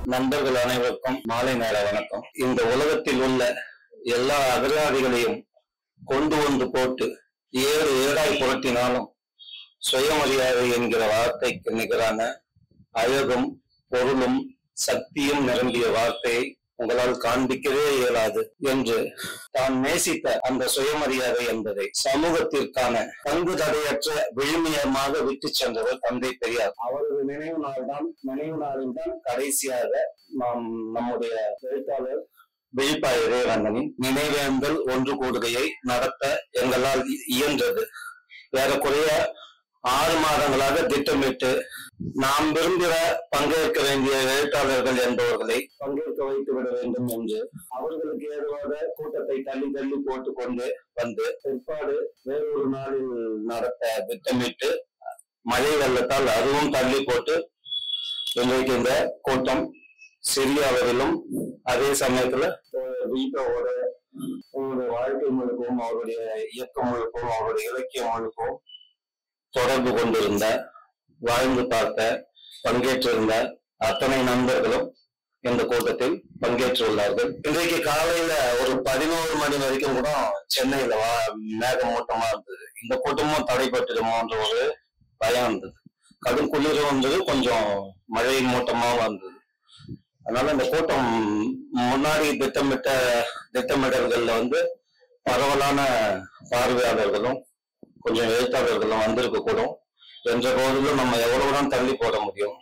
நண்பர்கள் அனைவருக்கும் மாலை நேர வணக்கம் இந்த உலகத்தில் உள்ள எல்லா அகராதிகளையும் கொண்டு வந்து போட்டு ஏறு ஏடாய் புரட்டினாலும் சுயமரியாதை என்கிற வார்த்தைக்கு நிகரான அழகும் பொருளும் சக்தியும் நிரம்பிய வார்த்தையை உங்களால் காண்பிக்கவே இயலாது என்று தான் நேசித்த அந்த சுயமரியாதை என்பதை சமூகத்திற்கான பங்கு தடையற்ற விழுமியமாக விட்டு சென்றவர் தந்தை பெரியார் அவரது நினைவு நாள் தான் நினைவு நாளில் தான் கடைசியாக நாம் நம்முடைய எழுத்தாளர் விழிப்பா இறைவந்தனின் நினைவேந்தல் ஒன்று கூடுகையை நடத்த எங்களால் இ- இயன்றது ஏறக்குறைய ஆறு மாதங்களாக திட்டமிட்டு நாம் விரும்புகிற பங்கேற்க வேண்டிய எழுத்தாளர்கள் என்பவர்களை பங்கேற்க வைத்து விட வேண்டும் என்று அவர்களுக்கு ஏதுவாக கூட்டத்தை தள்ளி தள்ளி போட்டுக் கொண்டு வந்து பிற்பாடு வேறொரு நாளில் நடத்த திட்டமிட்டு மழை வெள்ளத்தால் அதுவும் தள்ளி போட்டு இன்றைக்கு இந்த கூட்டம் சிறிய அளவிலும் அதே சமயத்துல ஒரு வீட்டோட அவருடைய வாழ்க்கை முழுக்கவும் அவருடைய இயக்கம் முழுக்கவும் அவருடைய இலக்கியம் முழுக்கவும் தொடர்பு கொண்டிருந்த வாழ்ந்து பார்த்த பங்கேற்றிருந்த அத்தனை நண்பர்களும் இந்த கூட்டத்தில் பங்கேற்றுள்ளார்கள் இன்றைக்கு காலையில ஒரு பதினோரு மணி வரைக்கும் கூட சென்னையில வா மேகமூட்டமா இருந்தது இந்த கூட்டமும் தடைப்பட்டுடுமோன்ற ஒரு பயம் இருந்தது கடும் குளிரும் வந்தது கொஞ்சம் மழை மூட்டமாவும் இருந்தது அதனால இந்த கூட்டம் முன்னாடி திட்டமிட்ட திட்டமிடல்கள்ல வந்து பரவலான பார்வையாளர்களும் கொஞ்சம் எழுத்தாளர்களும் வந்திருக்க கூடும் என்ற போதிலும் நம்ம எவ்வளவுதான் தள்ளி போட முடியும்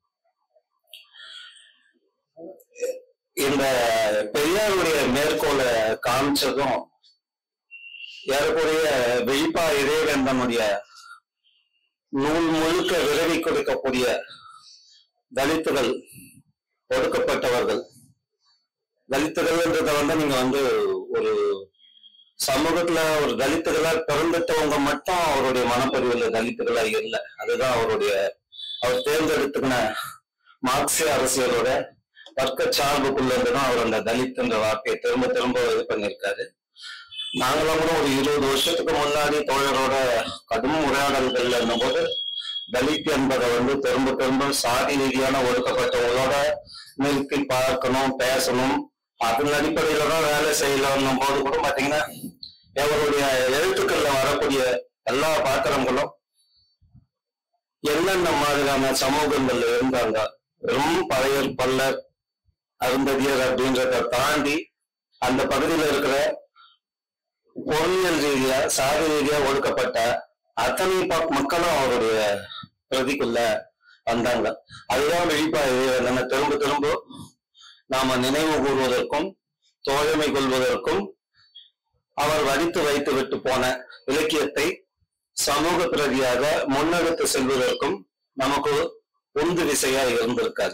இந்த பெரியாருடைய மேற்கோளை காமிச்சதும் ஏறக்குறைய வெளிப்பா இறைவேந்தனுடைய நூல் முழுக்க விரவி கொடுக்கக்கூடிய தலித்துகள் ஒடுக்கப்பட்டவர்கள் தலித்துகள்ன்றத வந்து நீங்க வந்து ஒரு சமூகத்துல ஒரு தலித்துகளா பிறந்துட்டவங்க மட்டும் அவருடைய மனப்பதிவுல தலித்துகளா இல்லை அதுதான் அவருடைய அவர் தேர்ந்தெடுத்துக்கின மார்க்சிய அரசியலோட வர்க்க சார்புக்குள்ள இருந்துதான் அவர் அந்த தலித்ன்ற வார்த்தையை திரும்ப திரும்ப இது பண்ணியிருக்காரு நாங்களாம் கூட ஒரு இருபது வருஷத்துக்கு முன்னாடி தோழரோட கடும் உரையாடல்கள்ல இருந்தபோது தலித் என்பதை வந்து திரும்ப திரும்ப சாதி ரீதியான ஒடுக்கப்பட்டவங்களோட நிறுத்தி பார்க்கணும் பேசணும் அதன் அடிப்படையில தான் வேலை செய்யலாம் போது கூட பாத்தீங்கன்னா அவருடைய எழுத்துக்கள்ல வரக்கூடிய எல்லா பாத்திரங்களும் என்னென்ன மாதிரியான சமூகங்கள்ல இருந்தாங்க வெறும் பழையர் பல்லர் அருந்ததியர் அப்படின்றத தாண்டி அந்த பகுதியில இருக்கிற பொருளியல் ரீதியா சாதி ரீதியா ஒடுக்கப்பட்ட அத்தனை ப- மக்களும் அவருடைய பிரதிக்குள்ள வந்தாங்க அதுதான் வெளிப்பாடு நம்ம திரும்ப திரும்ப நாம நினைவு கூறுவதற்கும் தோழமை கொள்வதற்கும் அவர் வடித்து வைத்து விட்டு போன இலக்கியத்தை சமூக பிரதியாக முன்னெடுத்து செல்வதற்கும் நமக்கு உந்து விசையா இருந்திருக்காரு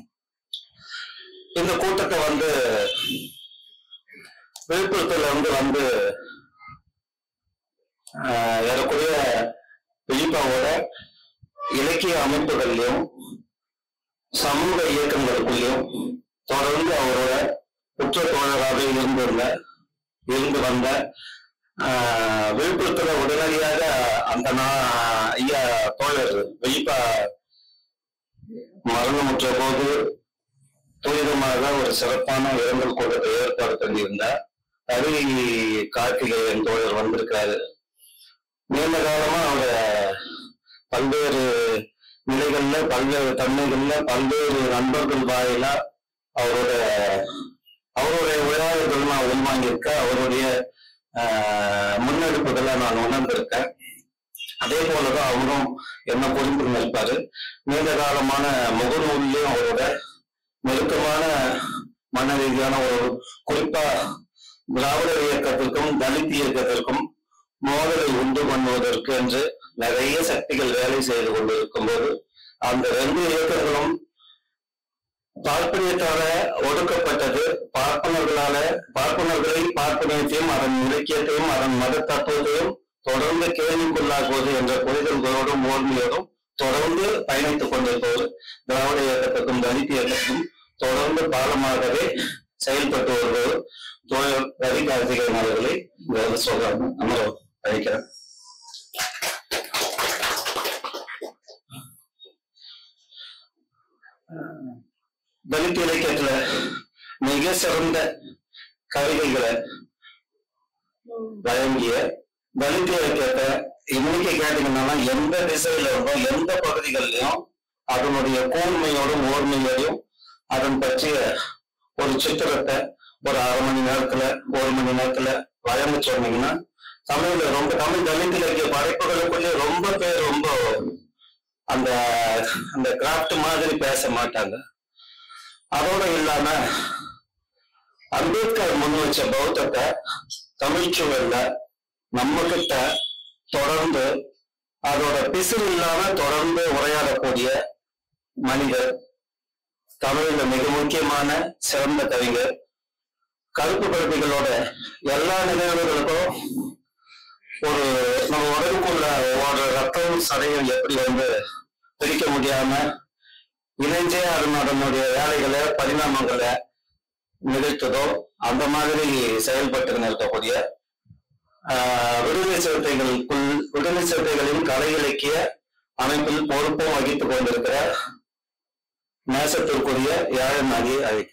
இந்த கூட்டத்தை வந்து விழுப்புரத்துல இருந்து வந்து ஆஹ், ஏறக்குறைய விழிப்பாவோட இலக்கிய அமைப்புகள்லயும் சமூக இயக்கங்களுக்குள்ளயும் தொடர்ந்து அவரோட உற்ற தோழராக இருந்துள்ள இருந்து வந்த ஆஹ், விழுப்புரத்துல உடனடியாக அந்த நா- ஐயா தோழர் வெளிப்பா மரணமுற்ற போது துரிதமாக ஒரு சிறப்பான இரங்கல் கூட்டத்தை ஏற்பாடு பண்ணியிருந்தார் ரவி கார்த்திகேயன் தோழர் வந்திருக்காரு நீண்ட காலமா அவர பல்வேறு நிலைகள்ல பல்வேறு தன்மைகள்ல பல்வேறு நண்பர்கள் வாயிலா அவரோட அவருடைய விழாவுகள் நான் உள்வாங்கியிருக்கேன் அவருடைய ஆஹ், முன்னெடுப்புகளை நான் உணர்ந்திருக்கேன் அதே போலதான் அவரும் என்ன புரிந்து நிற்பாரு நீண்ட காலமான முகநூலிலையும் அவரோட நெருக்கமான மன ரீதியான ஒரு குறிப்பா திராவிடர் இயக்கத்திற்கும் தலித் இயக்கத்திற்கும் மோதலை உண்டு பண்ணுவதற்கு என்று நிறைய சக்திகள் வேலை செய்து கொண்டிருக்கும் போது அந்த ரெண்டு இயக்கங்களும் பார்ப்பனியத்தால ஒடுக்கப்பட்டது பார்ப்பனர்களால பார்ப்பனர்களை பார்ப்பனியத்தையும் அதன் இலக்கியத்தையும் அதன் மத தத்துவத்தையும் தொடர்ந்து கேள்விக்குள்ளாக்குவது என்ற புரிதல்களோடும் ஓர்மையோடும் தொடர்ந்து பயணித்துக் கொண்டிருப்பவர் திராவிட இயக்கத்துக்கும் தலித் இயக்கத்துக்கும் தொடர்ந்து பாலமாகவே செயல்பட்டு வருபவர் தோழர் ரவி கார்த்திகேயன் அவர்களை இங்க சொல்றாங்க அமர அழைக்கிறேன் தலித் இலக்கியத்துல மிக சிறந்த கவிதைகளை வழங்கிய தலித் இலக்கியத்தை இன்னைக்கு கேட்டீங்கன்னா எந்த திசையில இருந்தோ எந்த பகுதிகளிலும் அதனுடைய கூர்மையோடும் ஓர்மையோடும் அதன் பற்றிய ஒரு சித்திரத்தை ஒரு அரை மணி நேரத்துல ஒரு மணி நேரத்துல வழங்க சொன்னீங்கன்னா தமிழ்ல ரொம்ப தமிழ் தலித் இலக்கிய படைப்புகளுக்குள்ளே ரொம்ப பேர் ரொம்ப அந்த அந்த கிராஃப்ட் மாதிரி பேச மாட்டாங்க அதோட இல்லாம அம்பேத்கர் முன் வச்ச பௌத்தத்தை தமிழ் சூழல்ல நம்ம கிட்ட தொடர்ந்து அதோட பிசிறு இல்லாம தொடர்ந்து உரையாடக்கூடிய மனிதர் தமிழ்ல மிக முக்கியமான சிறந்த கவிஞர் கருப்பு கருப்பிகளோட எல்லா நிகழ்வுகளுக்கும் ஒரு நம்ம உடலுக்குள்ள ஒரு ரத்தம் சதையும் எப்படி வந்து பிரிக்க முடியாம இணைஞ்சே அதன் அதனுடைய வேலைகளை பரிணாமங்களை நிகழ்த்ததோ அந்த மாதிரி செயல்பட்டு இருக்கக்கூடிய ஆஹ், விடுதலை சிறுத்தைகளுக்குள் விடுதலை சிறுத்தைகளின் கலை இலக்கிய அமைப்பில் பொறுப்பும் வகித்துக் கொண்டிருக்கிற நேசத்திற்குரிய யாழனாகி அழைக்கிறேன்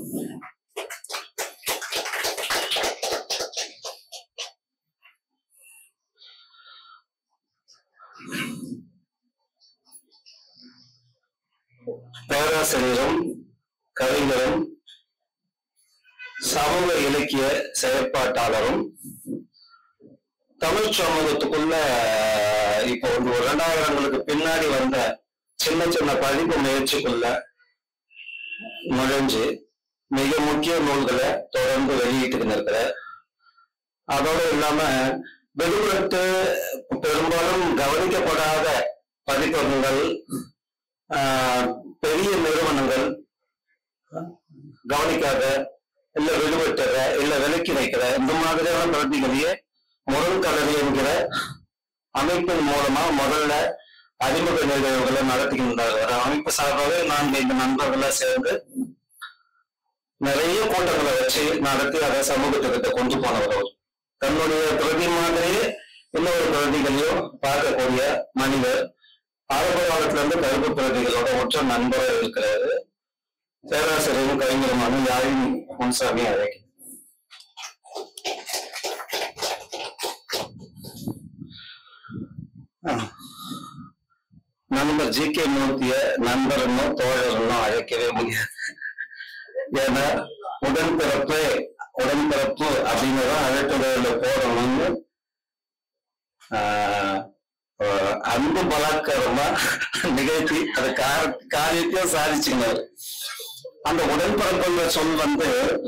பேராசிரியரும் கவிஞரும் சமூக இலக்கிய செயற்பாட்டாளரும் தமிழ் சமூகத்துக்குள்ள இப்போ வந்து ஒரு ரெண்டாயிரங்களுக்கு பின்னாடி வந்த சின்ன சின்ன பதிப்பு முயற்சிக்குள்ள நுழைஞ்சு மிக முக்கிய நூல்களை தொடர்ந்து வெளியிட்டு இருக்கிற அதோட இல்லாம வெளிப்பட்டு பெரும்பாலும் கவனிக்கப்படாத பதிப்பகங்கள் ஆஹ், பெரிய நிறுவனங்கள் கவனிக்காத இல்ல விடுபட்டத இல்ல விலக்கி வைக்கிற இந்த மாதிரியான பிரதிகளையே முரண் கலரி என்கிற அமைப்பின் மூலமா முதல்ல அறிமுக நிகழ்வுகளை நடத்துகின்றார் அமைப்பு சார்பாக நான்கு ஐந்து நண்பர்களா சேர்ந்து நிறைய கூட்டங்களை வச்சு நடத்தி அதை சமூகத்துக்கிட்ட கொண்டு போனவர் அவர் தன்னுடைய பிரதி மாதிரியே இன்னொரு பிரதிகளையும் பார்க்கக்கூடிய மனிதர் ஆரம்ப காலத்துல இருந்து கருப்பு பிரதிகளோட ஒற்ற நண்பராக இருக்கிறாரு பேராசிரியரும் கவிஞருமான யாழினி முன்சாமி அழைக்கிறேன் ஆ. நண்பர் ஜி கே மூர்த்திய நண்பர்னோ தோழர்னோ அழைக்கவே முடியாது ஏன்னா உடன்பிறப்பு உடன்பிறப்பு அப்படிங்கறத அழைப்புகளில் போடணும்னு ஆஹ், ஆஹ், அன்பு பலாத்காரமா நிகழ்த்தி அது கார- காரியத்தையும் சாதிச்சுங்க அந்த உடன்பிறப்புங்கிற சொல் வந்து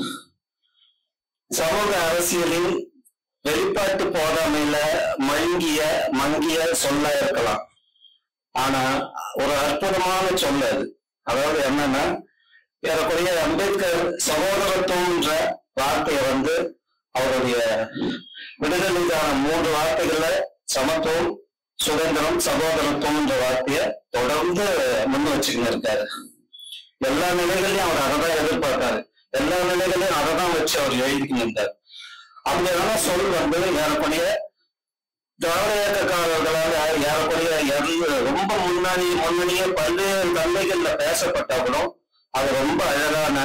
சமூக அரசியலின் வெளிப்பாட்டு போதாமையில மழுங்கிய மங்கிய சொல்ல இருக்கலாம் ஆனா ஒரு அற்புதமான சொல் அது அதாவது என்னன்னா ஏறக்குறைய அம்பேத்கர் சகோதரத்துவம்ன்ற வார்த்தையை வந்து அவருடைய விடுதலைக்கான மூன்று வார்த்தைகள்ல சமத்துவம் சுதந்திரம் சகோதரத்துவம்ன்ற வார்த்தையை தொடர்ந்து முன் வச்சுக்கின்னு இருக்காரு எல்லா நிலைகளையும் அவர் அதை தான் எதிர்பார்த்தாரு எல்லா நிலைகளையும் அதை தான் வச்சு அவர் எழுதிக்கிட்டு இருந்தார் அப்படியான சொல் வந்து ஏறக்குறைய திராவிட இயக்கக்காரர்களால ஏறக்குறைய எல்~ ரொம்ப முன்னாடி முன்னணியே பல்வேறு தன்மைகள்ல பேசப்பட்டாலும் அது ரொம்ப அழகான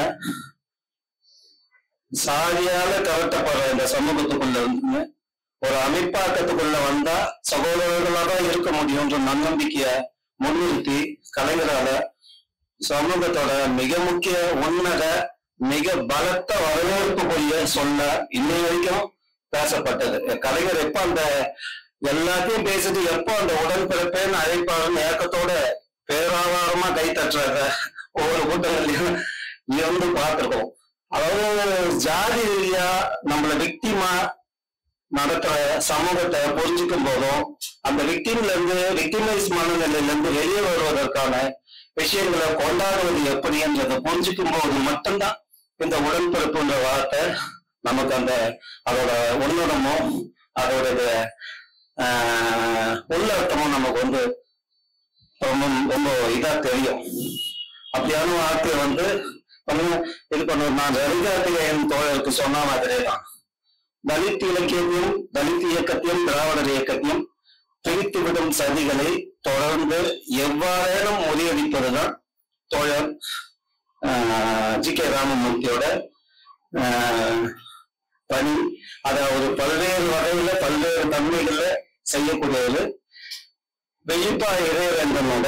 சாதியால கவட்டப்படுற இந்த சமூகத்துக்குள்ள இருந்து ஒரு அமைப்பாக்கத்துக்குள்ள வந்தா சகோதரர்களா தான் இருக்க முடியும்ன்ற நன்னம்பிக்கைய முன்னிறுத்தி கலைஞரால சமூகத்தோட மிக முக்கிய உன்னத மிக பலத்த வரவேற்புக்குரிய சொல்ல இன்னை வரைக்கும் பேசப்பட்டது கலைஞர் எப்ப அந்த எல்லாத்தையும் பேசிட்டு எப்போ அந்த உடன்பிறப்பேன்னு அழைப்பாருன்னு ஏக்கத்தோட பேராதாரமா கை தட்டுறாங்க ஒவ்வொரு கூட்டங்கள்லயும் இருந்து பார்த்திருக்கோம் அதாவது ஜாதி ரீதியா நம்மள விக்டிமா நடத்துற சமூகத்தை புரிஞ்சுக்கும் போதும் அந்த விக்டிம்ல இருந்து விக்டிமைஸ் மனநிலையில இருந்து வெளியே வருவதற்கான விஷயங்களை கொண்டாடுவது எப்படின்றதை புரிஞ்சுக்கும் போது மட்டும்தான் இந்த உடன்பிறப்புன்ற வார்த்தை நமக்கு அந்த அதோட உன்னதமும் அதோட ஆஹ், உள்ளர்த்தமும் நமக்கு வந்து ரொம்ப ரொம்ப இதா தெரியும் அப்படியான வார்த்தை வந்து கொஞ்சம் இது பண்ண நான் ரவிகார்த்திகேயன் தோழருக்கு சொன்ன மாதிரியே தான் தலித் இலக்கியத்தையும் தலித் இயக்கத்தையும் திராவிடர் இயக்கத்தையும் பிரித்துவிடும் சதிகளை தொடர்ந்து எவ்வாறேனும் முறியடிப்பதுதான் தோழர் ஜி கே ராமமூர்த்தியோட ஆஹ், பணி அதை ஒரு பல்வேறு வகையில பல்வேறு தன்மைகள்ல செய்யக்கூடியது வெயிப்பா இறைவேந்தனோட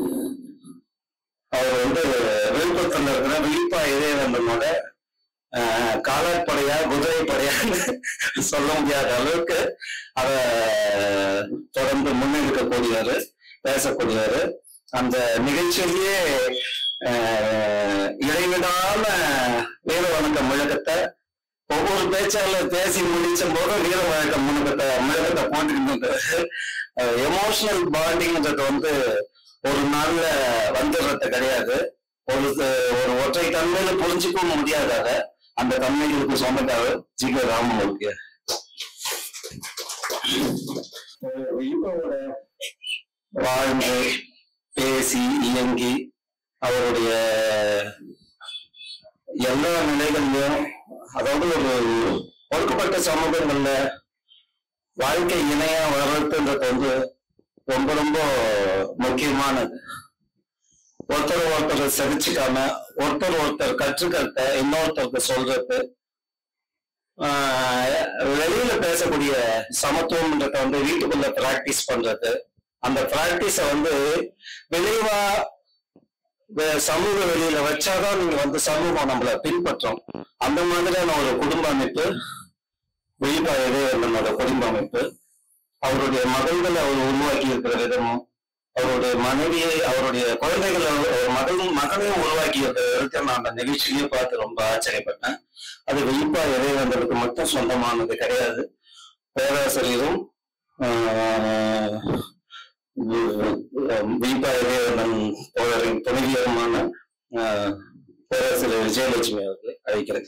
அவர் வந்து விழுப்புரத்துல இருக்கிற விழிப்பா இறைவேந்தனோட ஆஹ், காலாட்படையா குதிரைப்படையான்னு சொல்ல முடியாத அளவுக்கு அத தொடர்ந்து முன்னெடுக்கக்கூடியவர் பேசக்கூடியவர் அந்த நிகழ்ச்சியிலேயே ஆஹ், இடைவிடாம வீர வணக்கம் முழக்கத்தை ஒவ்வொரு பேச்சாளர் பேசி முடிச்ச போதும் வீர வணக்கம் முழக்கத்தை முழக்கத்தை போட்டுக்கிட்டு எமோஷனல் பாண்டிங்ன்றது வந்து ஒரு நாள்ல வந்துடுறது கிடையாது ஒரு ஒரு ஒற்றை தன்மையில புரிஞ்சுக்கவும் முடியாது அத அந்த தன்மைகளுக்கு சொந்தக்காரர் ஜி கே ராமமூர்த்தி இவரோட வாழ்ந்து பேசி இயங்கி அவருடைய எல்லா நிலைகள்லயும் அதாவது ஒரு ஒடுக்கப்பட்ட சமூகங்கள்ல வாழ்க்கை இணையா வளர்த்துன்றது வந்து ரொம்ப ரொம்ப முக்கியமானது ஒருத்தர் ஒருத்தர் செவிச்சுக்காம ஒருத்தர் ஒருத்தர் கற்றுக்கத்த இன்னொருத்தருக்கு சொல்றது ஆஹ் வெளியில பேசக்கூடிய சமத்துவம்ன்றத வந்து வீட்டுக்குள்ள பிராக்டிஸ் பண்றது அந்த பிராக்டிஸ வந்து விளைவா வே- சமூக வெளியில வச்சாதான் நீங்க வந்து சமூகம் நம்மள பின்பற்றும் அந்த மாதிரியான ஒரு குடும்ப அமைப்பு விழிப்பா இடையர்களோட குடும்ப அமைப்பு அவருடைய மகள்களை அவர் உருவாக்கி இருக்கிற விதமும் அவருடைய மனைவியை அவருடைய குழந்தைகளை அவர் மகள் மகனையும் உருவாக்கி இருக்கிற விதத்தை நான் அந்த நிகழ்ச்சியிலேயே பார்த்து ரொம்ப ஆச்சரியப்பட்டேன் அது விழிப்பா இறைவந்தருக்கு மட்டும் சொந்தமானது கிடையாது பேராசிரியரும் ஆஹ், விழிப்பா இறைவந்தன் தோழரின் துணைவியருமான ஆஹ், பேராசிரியர் விஜயலட்சுமி அவர்களை அழைக்கிறேன்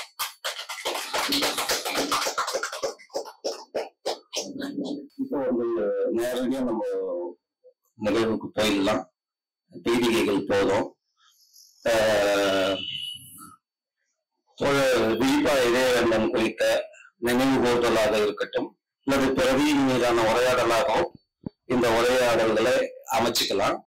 இப்போ வந்து நேரடியா நம்ம நிகழ்வுக்கு போயிடலாம் பீடிகைகள் போதும் ஆஹ், தோழர் விழிப்பா இதயவேந்தன் குறித்த நினைவு கூறுதலாக இருக்கட்டும் அல்லது பிறவியின் மீதான உரையாடலாகவும் இந்த உரையாடல்களை அமைச்சுக்கலாம்